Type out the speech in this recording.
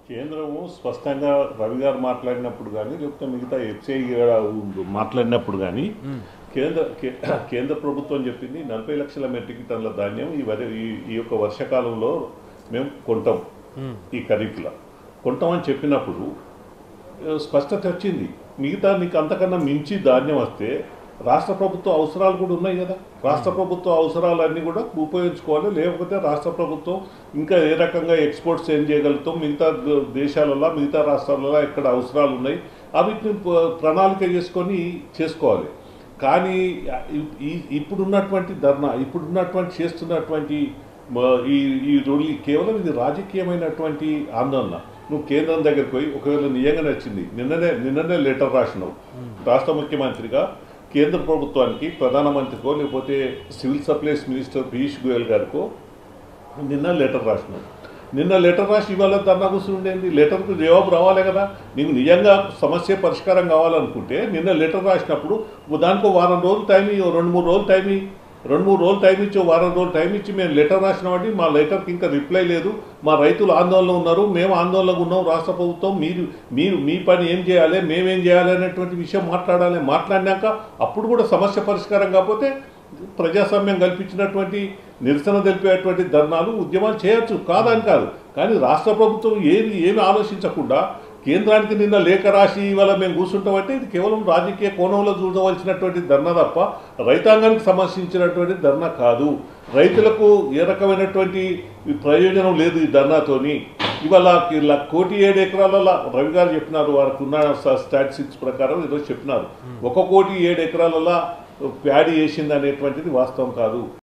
కేంద్రము స్పష్టంగా రవి గారు మాట్లాడినప్పుడు కానీ లేకపోతే మిగతా ఎఫ్సిఐ గారు మాట్లాడినప్పుడు కానీ కేంద్ర కే- కేంద్ర ప్రభుత్వం చెప్పింది నలభై లక్షల మెట్రిక్ టన్నుల ధాన్యం ఈ వరి ఈ ఈ యొక్క వర్షాకాలంలో మేము కొంటాం ఈ ఖరీఫ్లో కొంటామని చెప్పినప్పుడు ఆ, స్పష్టత వచ్చింది మిగతా నీకు అంతకన్నా మించి ధాన్యం వస్తే రాష్ట్ర ప్రభుత్వ అవసరాలు కూడా ఉన్నాయి కదా రాష్ట్ర ప్రభుత్వ అవసరాలన్నీ కూడా ఉపయోగించుకోవాలి లేకపోతే రాష్ట్ర ప్రభుత్వం ఇంకా ఏ రకంగా ఎక్స్పోర్ట్స్ ఏం చేయగలుగుతాం మిగతా ద- దేశాలలో మిగతా రాష్ట్రాలలో ఎక్కడ అవసరాలు ఉన్నాయి అవిటిని ప- ప్రణాళిక చేసుకొని చేసుకోవాలి కానీ ఇ- ఈ- ఇప్పుడున్నటువంటి ధర్నా ఇప్పుడున్నటువంటి చేస్తున్నటువంటి మ- ఈ ఈ రూల్ కేవలం ఇది రాజకీయమైనటువంటి ఆందోళన నువ్వు కేంద్రం దగ్గరికి పోయి ఒకవేళ నిజంగా నచ్చింది నిన్ననే నిన్ననే లెటర్ రాసినావు రాష్ట్ర ముఖ్యమంత్రిగా కేంద్ర ప్రభుత్వానికి ప్రధానమంత్రికో లేకపోతే civil supplies minister Piyush Goyal గారికో నిన్న లెటర్ రాసినావు నిన్న లెటర్ రాసి ఇవాళ ధర్నా కూర్చుండేది లెటర్కు జవాబు రావాలి కదా నీకు నిజంగా సమస్య పరిష్కారం కావాలనుకుంటే నిన్న లెటర్ రాసినప్పుడు దానికో వారం రోజులు టైం ఇయ్యి, రెండు మూడు రోజులు టైం ఇయ్యి. రెండు మూడు రోజులు టైం ఇచ్చి ఓ వారం రోజులు టైం ఇచ్చి మేము లెటర్ రాసినామంటే మా లెటర్కి ఇంకా రిప్లై లేదు మా రైతులు ఆందోళన ఉన్నారు మేము ఆందోళనగా ఉన్నాం రాష్ట్ర ప్రభుత్వం మీరు మీరు మీ పని ఏం చేయాలి మేమేం చేయాలి అనేటువంటి విషయం మాట్లాడాలి మాట్లాడినాక అప్పుడు కూడా సమస్య పరిష్కారం కాకపోతే ప్రజాస్వామ్యం కల్పించినటువంటి నిరసన తెలిపేటువంటి ధర్నాలు ఉద్యమాలు చేయొచ్చు కాదని కాదు కానీ రాష్ట్ర ప్రభుత్వం ఏమి ఏమి ఆలోచించకుండా కేంద్రానికి నిన్న లేఖ రాసి ఇవాళ మేము కూర్చుంటామంటే ఇది కేవలం రాజకీయ కోణంలో చూడవలసినటువంటి ధర్నా తప్ప రైతాంగానికి సంబంధించినటువంటి ధర్నా కాదు రైతులకు ఏ రకమైనటువంటి ప్రయోజనం లేదు ఈ ధర్నాతోని ఇవాళ ఇలా కోటి ఏడు ఎకరాలలో రవి గారు చెప్పినారు వారికి ఉన్న స్టాటిస్టిక్స్ ప్రకారం ఈరోజు చెప్పినారు ఒక కోటి ఏడు ఎకరాలలో ప్యాడీ వేసింది అనేటువంటిది వాస్తవం కాదు